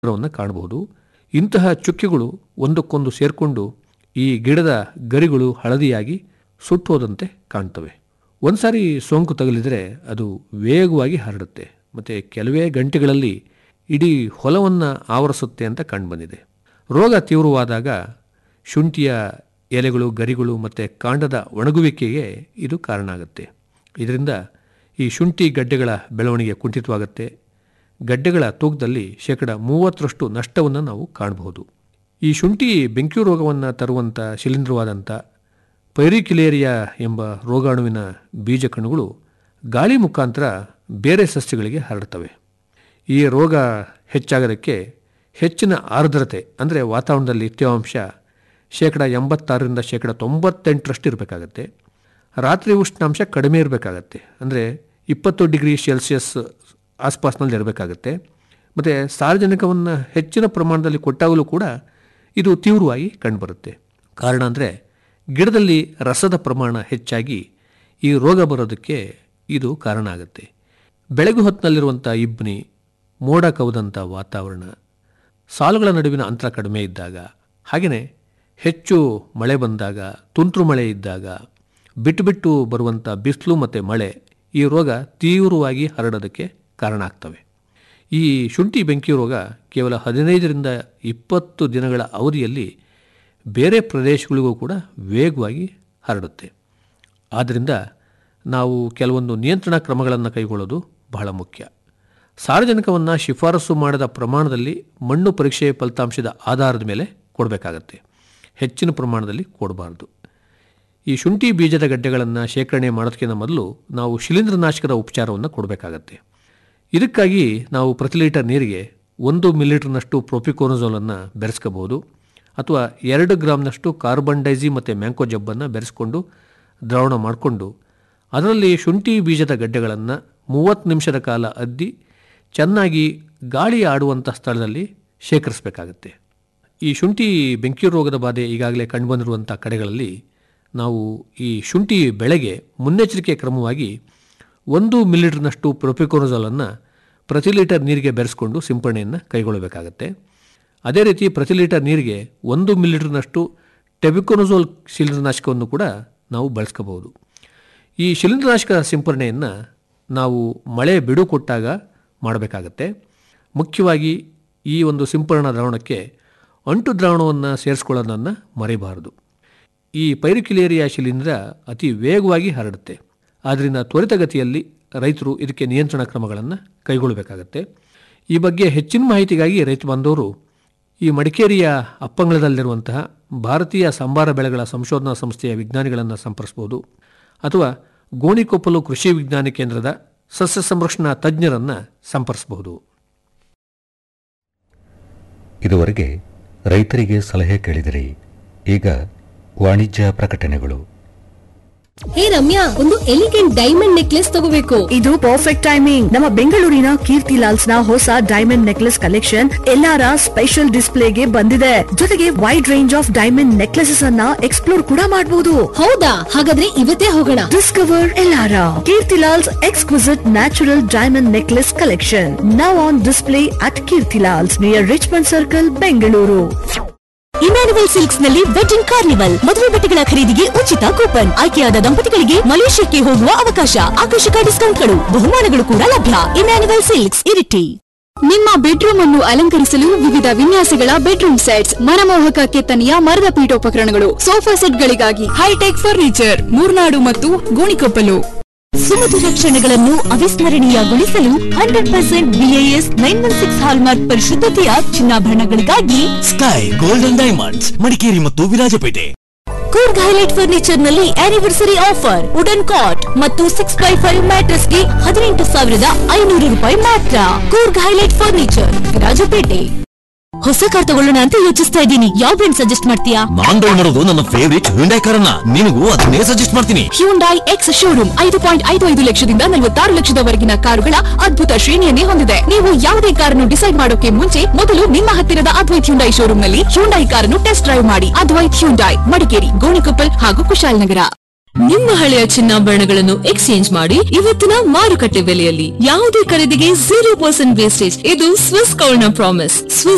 ಚಿತ್ರವನ್ನು ಕಾಣಬಹುದು ಇಂತಹ ಚುಕ್ಕೆಗಳು ಒಂದಕ್ಕೊಂದು ಸೇರಿಕೊಂಡು ಈ ಗಿಡದ ಗರಿಗಳು ಹಳದಿಯಾಗಿ ಸುಟ್ಟೋದಂತೆ ಕಾಣ್ತವೆ ಒಂದ್ಸಾರಿ ಸೋಂಕು ತಗುಲಿದರೆ ಅದು ವೇಗವಾಗಿ ಹರಡುತ್ತೆ ಮತ್ತು ಕೆಲವೇ ಗಂಟೆಗಳಲ್ಲಿ ಇಡೀ ಹೊಲವನ್ನು ಆವರಿಸುತ್ತೆ ಅಂತ ಕಂಡುಬಂದಿದೆ ರೋಗ ತೀವ್ರವಾದಾಗ ಶುಂಠಿಯ ಎಲೆಗಳು ಗರಿಗಳು ಮತ್ತು ಕಾಂಡದ ಒಣಗುವಿಕೆಗೆ ಇದು ಕಾರಣ ಆಗುತ್ತೆ ಇದರಿಂದ ಈ ಶುಂಠಿ ಗಡ್ಡೆಗಳ ಬೆಳವಣಿಗೆ ಕುಂಠಿತವಾಗುತ್ತೆ ಗಡ್ಡೆಗಳ ತೂಕದಲ್ಲಿ ಶೇಕಡ ಮೂವತ್ತರಷ್ಟು ನಷ್ಟವನ್ನು ನಾವು ಕಾಣಬಹುದು ಈ ಶುಂಠಿ ಬೆಂಕಿ ರೋಗವನ್ನು ತರುವಂಥ ಶಿಲೀಂಧ್ರವಾದಂಥ ಪೈರಿಕಿಲೇರಿಯಾ ಎಂಬ ರೋಗಾಣುವಿನ ಬೀಜ ಕಣುಗಳು ಗಾಳಿ ಮುಖಾಂತರ ಬೇರೆ ಸಸ್ಯಗಳಿಗೆ ಹರಡ್ತವೆ ಈ ರೋಗ ಹೆಚ್ಚಾಗೋದಕ್ಕೆ ಹೆಚ್ಚಿನ ಆರ್ದ್ರತೆ ಅಂದರೆ ವಾತಾವರಣದಲ್ಲಿ ತೇವಾಂಶ ಶೇಕಡ ಎಂಬತ್ತಾರರಿಂದ ಶೇಕಡ ತೊಂಬತ್ತೆಂಟರಷ್ಟು ಇರಬೇಕಾಗತ್ತೆ ರಾತ್ರಿ ಉಷ್ಣಾಂಶ ಕಡಿಮೆ ಇರಬೇಕಾಗತ್ತೆ ಅಂದರೆ ಇಪ್ಪತ್ತು ಡಿಗ್ರಿ ಸೆಲ್ಸಿಯಸ್ ಆಸ್ಪಾಸ್ನಲ್ಲಿ ಇರಬೇಕಾಗತ್ತೆ ಮತ್ತು ಸಾರ್ವಜನಿಕವನ್ನು ಹೆಚ್ಚಿನ ಪ್ರಮಾಣದಲ್ಲಿ ಕೊಟ್ಟಾಗಲೂ ಕೂಡ ಇದು ತೀವ್ರವಾಗಿ ಕಂಡುಬರುತ್ತೆ ಕಾರಣ ಅಂದರೆ ಗಿಡದಲ್ಲಿ ರಸದ ಪ್ರಮಾಣ ಹೆಚ್ಚಾಗಿ ಈ ರೋಗ ಬರೋದಕ್ಕೆ ಇದು ಕಾರಣ ಆಗುತ್ತೆ ಬೆಳಗ್ಗೆ ಹೊತ್ತಿನಲ್ಲಿರುವಂಥ ಇಬ್ಬನಿ ಮೋಡ ಕವಿದಂಥ ವಾತಾವರಣ ಸಾಲುಗಳ ನಡುವಿನ ಅಂತರ ಕಡಿಮೆ ಇದ್ದಾಗ ಹಾಗೆಯೇ ಹೆಚ್ಚು ಮಳೆ ಬಂದಾಗ ತುಂತುರು ಮಳೆ ಇದ್ದಾಗ ಬಿಟ್ಟು ಬಿಟ್ಟು ಬರುವಂಥ ಬಿಸಿಲು ಮತ್ತು ಮಳೆ ಈ ರೋಗ ತೀವ್ರವಾಗಿ ಹರಡೋದಕ್ಕೆ ಕಾರಣ ಆಗ್ತವೆ ಈ ಶುಂಠಿ ಬೆಂಕಿ ರೋಗ ಕೇವಲ ಹದಿನೈದರಿಂದ ಇಪ್ಪತ್ತು ದಿನಗಳ ಅವಧಿಯಲ್ಲಿ ಬೇರೆ ಪ್ರದೇಶಗಳಿಗೂ ಕೂಡ ವೇಗವಾಗಿ ಹರಡುತ್ತೆ ಆದ್ದರಿಂದ ನಾವು ಕೆಲವೊಂದು ನಿಯಂತ್ರಣ ಕ್ರಮಗಳನ್ನು ಕೈಗೊಳ್ಳೋದು ಬಹಳ ಮುಖ್ಯ ಸಾರ್ವಜನಿಕವನ್ನು ಶಿಫಾರಸು ಮಾಡಿದ ಪ್ರಮಾಣದಲ್ಲಿ ಮಣ್ಣು ಪರೀಕ್ಷೆ ಫಲಿತಾಂಶದ ಆಧಾರದ ಮೇಲೆ ಕೊಡಬೇಕಾಗತ್ತೆ ಹೆಚ್ಚಿನ ಪ್ರಮಾಣದಲ್ಲಿ ಕೊಡಬಾರ್ದು ಈ ಶುಂಠಿ ಬೀಜದ ಗಡ್ಡೆಗಳನ್ನು ಶೇಖರಣೆ ಮಾಡೋದಕ್ಕಿಂತ ಮೊದಲು ನಾವು ಶಿಲೀಂಧ್ರನಾಶಕದ ಉಪಚಾರವನ್ನು ಕೊಡಬೇಕಾಗತ್ತೆ ಇದಕ್ಕಾಗಿ ನಾವು ಪ್ರತಿ ಲೀಟರ್ ನೀರಿಗೆ ಒಂದು ಮಿಲಿಲೀಟರ್ನಷ್ಟು ಪ್ರೊಪಿಕೋನಜೋಲನ್ನು ಬೆರೆಸ್ಕೋಬೋದು ಅಥವಾ ಎರಡು ಗ್ರಾಮ್ನಷ್ಟು ಕಾರ್ಬನ್ ಡೈಸಿ ಮತ್ತು ಮ್ಯಾಂಕೋ ಜಬ್ಬನ್ನು ಬೆರೆಸ್ಕೊಂಡು ದ್ರಾವಣ ಮಾಡಿಕೊಂಡು ಅದರಲ್ಲಿ ಶುಂಠಿ ಬೀಜದ ಗಡ್ಡೆಗಳನ್ನು ಮೂವತ್ತು ನಿಮಿಷದ ಕಾಲ ಅದ್ದಿ ಚೆನ್ನಾಗಿ ಗಾಳಿ ಆಡುವಂಥ ಸ್ಥಳದಲ್ಲಿ ಶೇಖರಿಸಬೇಕಾಗತ್ತೆ ಈ ಶುಂಠಿ ಬೆಂಕಿ ರೋಗದ ಬಾಧೆ ಈಗಾಗಲೇ ಕಂಡುಬಂದಿರುವಂಥ ಕಡೆಗಳಲ್ಲಿ ನಾವು ಈ ಶುಂಠಿ ಬೆಳೆಗೆ ಮುನ್ನೆಚ್ಚರಿಕೆ ಕ್ರಮವಾಗಿ ಒಂದು ಮಿಲಿಲೀಟರ್ನಷ್ಟು ಪ್ರೊಪಿಕೋನಜಾಲನ್ನು ಪ್ರತಿ ಲೀಟರ್ ನೀರಿಗೆ ಬೆರೆಸ್ಕೊಂಡು ಸಿಂಪಡಣೆಯನ್ನು ಕೈಗೊಳ್ಳಬೇಕಾಗತ್ತೆ ಅದೇ ರೀತಿ ಪ್ರತಿ ಲೀಟರ್ ನೀರಿಗೆ ಒಂದು ಮಿಲಿಲೀಟರ್ನಷ್ಟು ಟೆಬಿಕೋನಜೋಲ್ ಶಿಲೀಂಧ್ರನಾಶಕವನ್ನು ಕೂಡ ನಾವು ಬಳಸ್ಕೋಬಹುದು ಈ ಶಿಲೀಂಧ್ರನಾಶಕ ಸಿಂಪರಣೆಯನ್ನು ನಾವು ಮಳೆ ಬಿಡು ಕೊಟ್ಟಾಗ ಮಾಡಬೇಕಾಗತ್ತೆ ಮುಖ್ಯವಾಗಿ ಈ ಒಂದು ಸಿಂಪರಣಾ ದ್ರಾವಣಕ್ಕೆ ಅಂಟು ದ್ರಾವಣವನ್ನು ಸೇರಿಸ್ಕೊಳ್ಳೋದನ್ನು ಮರೆಯಬಾರದು ಈ ಪೈರಿಕಿಲೇರಿಯಾ ಶಿಲೀಂಧ್ರ ಅತಿ ವೇಗವಾಗಿ ಹರಡುತ್ತೆ ಆದ್ದರಿಂದ ತ್ವರಿತಗತಿಯಲ್ಲಿ ರೈತರು ಇದಕ್ಕೆ ನಿಯಂತ್ರಣ ಕ್ರಮಗಳನ್ನು ಕೈಗೊಳ್ಳಬೇಕಾಗತ್ತೆ ಈ ಬಗ್ಗೆ ಹೆಚ್ಚಿನ ಮಾಹಿತಿಗಾಗಿ ರೈತ ಬಾಂಧವರು ಈ ಮಡಿಕೇರಿಯ ಅಪ್ಪಂಗಳದಲ್ಲಿರುವಂತಹ ಭಾರತೀಯ ಸಂಬಾರ ಬೆಳೆಗಳ ಸಂಶೋಧನಾ ಸಂಸ್ಥೆಯ ವಿಜ್ಞಾನಿಗಳನ್ನು ಸಂಪರ್ಸ್ಬೋದು ಅಥವಾ ಗೋಣಿಕೊಪ್ಪಲು ಕೃಷಿ ವಿಜ್ಞಾನ ಕೇಂದ್ರದ ಸಸ್ಯ ಸಂರಕ್ಷಣಾ ತಜ್ಞರನ್ನು ಸಂಪರ್ಸಬಹುದು ಇದುವರೆಗೆ ರೈತರಿಗೆ ಸಲಹೆ ಕೇಳಿದಿರಿ ಈಗ ವಾಣಿಜ್ಯ ಪ್ರಕಟಣೆಗಳು ಹೇ ರಮ್ಯಾ ಒಂದು ಎಲಿಗೆಂಟ್ ಡೈಮಂಡ್ ನೆಕ್ಲೆಸ್ ತಗೋಬೇಕು ಇದು ಪರ್ಫೆಕ್ಟ್ ಟೈಮಿಂಗ್ ನಮ್ಮ ಬೆಂಗಳೂರಿನ ಕೀರ್ತಿ ಲಾಲ್ಸ್ ನ ಹೊಸ ಡೈಮಂಡ್ ನೆಕ್ಲೆಸ್ ಕಲೆಕ್ಷನ್ ಎಲ್ಲಾರ ಸ್ಪೆಷಲ್ ಡಿಸ್ಪ್ಲೇಗೆ ಬಂದಿದೆ ಜೊತೆಗೆ wide range of diamond necklaces ಅನ್ನ ಎಕ್ಸ್ಪ್ಲೋರ್ ಕೂಡ ಮಾಡಬಹುದು ಹೌದಾ ಹಾಗಾದ್ರೆ ಇವತ್ತೇ ಹೋಗೋಣ ಡಿಸ್ಕವರ್ ಎಲ್ಲಾರ Keerthi Lals exquisite natural diamond necklace collection now on display at Keerthi Lals near Richmond circle Bengaluru Emmanuel silks ನಲ್ಲಿ ವೆಡ್ಡಿಂಗ್ ಕಾರ್ನಿವಲ್ ಮದುವೆ ಬಟ್ಟೆಗಳ ಖರೀದಿಗೆ ಉಚಿತ ಕೂಪನ್ ಆಯ್ಕೆಯಾದ ದಂಪತಿಗಳಿಗೆ ಮಲೇಷ್ಯಾಕ್ಕೆ ಹೋಗುವ ಅವಕಾಶ ಆಕರ್ಷಕ ಡಿಸ್ಕೌಂಟ್ಗಳು ಬಹುಮಾನಗಳು ಕೂಡ ಲಭ್ಯ ಇಮ್ಯಾನುವಲ್ ಸಿಲ್ಕ್ಸ್ ಇರಿಟಿ ನಿಮ್ಮ ಬೆಡ್ರೂಮ್ ಅನ್ನು ಅಲಂಕರಿಸಲು ವಿವಿಧ ವಿನ್ಯಾಸಗಳ ಬೆಡ್ರೂಮ್ ಸೆಟ್ಸ್ ಮನಮೋಹಕ ಕೆತ್ತನೆಯ ಮರದ ಪೀಠೋಪಕರಣಗಳು ಸೋಫಾ ಸೆಟ್ಗಳಿಗಾಗಿ ಹೈಟೆಕ್ ಫರ್ನಿಚರ್ ಮೂರ್ನಾಡು ಮತ್ತು ಗೋಣಿಕೊಪ್ಪಲು ಸುಮಧುರ ಕ್ಷಣಗಳನ್ನು ಅವಿಸ್ಮರಣೀಯಗೊಳಿಸಲು hundred percent BIS nine one six hallmark ಪರಿಶುದ್ಧತೆಯ ಚಿನ್ನಾಭರಣಗಳಿಗಾಗಿ ಸ್ಕೈ ಗೋಲ್ಡನ್ ಡೈಮಂಡ್ಸ್ ಮಡಿಕೇರಿ ಮತ್ತು ವಿರಾಜಪೇಟೆ ಕೂರ್ಗ್ ಹೈಲೈಟ್ ಫರ್ನಿಚರ್ ನಲ್ಲಿ ಆನಿವರ್ಸರಿ ಆಫರ್ ವುಡನ್ ಕಾಟ್ ಮತ್ತು ಸಿಕ್ಸ್ ಬೈ ಫೈವ್ ಮ್ಯಾಟ್ರಸ್ ಗೆ ಹದಿನೆಂಟು ಸಾವಿರದ ಐನೂರು ರೂಪಾಯಿ ಮಾತ್ರ ಕೂರ್ಗ್ ಹೈಲೈಟ್ ಫರ್ನಿಚರ್ ವಿರಾಜಪೇಟೆ ಹೊಸ ಕಾರ್ ತಗೊಳ್ಳೋಣ ಅಂತ ಯೋಚಿಸ್ತಾ ಇದ್ದೀನಿ ಯಾವ ಬ್ರ್ಯಾಂಡ್ ಸಜೆಸ್ಟ್ ಮಾಡ್ತೀಯಾ ನಾನ್ ತಗೊಂಡಿರೋದು ನನ್ನ ಫೇವರಿಟ್ ಹ್ಯುಂಡೈ ಕಾರನ್ನ ನಿನಗೂ ಅದನ್ನೇ ಸಜೆಸ್ಟ್ ಮಾಡ್ತೀನಿ ಹ್ಯೂಂಡೈ ಎಕ್ಸ್ ಶೋರೂಮ್ ಐದು ಪಾಯಿಂಟ್ ಐದು ಐದು ಲಕ್ಷದಿಂದ ನಲವತ್ತಾರು ಲಕ್ಷದವರೆಗಿನ ಕಾರುಗಳ ಅದ್ಭುತ ಶ್ರೇಣಿಯನ್ನೇ ಹೊಂದಿದೆ ನೀವು ಯಾವುದೇ ಕಾರನ್ನು ಡಿಸೈಡ್ ಮಾಡೋಕೆ ಮುಂಚೆ ಮೊದಲು ನಿಮ್ಮ ಹತ್ತಿರದ ಅದ್ವೈತ್ ಹ್ಯುಂಡೈ ಶೋರೂಮ್ ನಲ್ಲಿ ಹ್ಯೂಂಡೈ ಕಾರನ್ನು ಟೆಸ್ಟ್ ಡ್ರೈವ್ ಮಾಡಿ ಅದ್ವೈತ್ ಹ್ಯುಂಡೈ ಮಡಿಕೇರಿ ಗೋಣಿಕೊಪ್ಪಲ್ ಹಾಗೂ ಕುಶಾಲನಗರ ನಿಮ್ಮ ಹಳೆಯ ಚಿನ್ನಾಭರಣಗಳನ್ನು ಎಕ್ಸ್ಚೇಂಜ್ ಮಾಡಿ ಇವತ್ತಿನ ಮಾರುಕಟ್ಟೆ ಬೆಲೆಯಲ್ಲಿ ಯಾವುದೇ ಖರೀದಿಗೆ ಜೀರೋ ಪರ್ಸೆಂಟ್ ವೇಸ್ಟೇಜ್ ಇದು ಸ್ವಿಸ್ ಗೋಲ್ಡ್ ನ ಪ್ರಾಮಿಸ್ ಸ್ವಿಸ್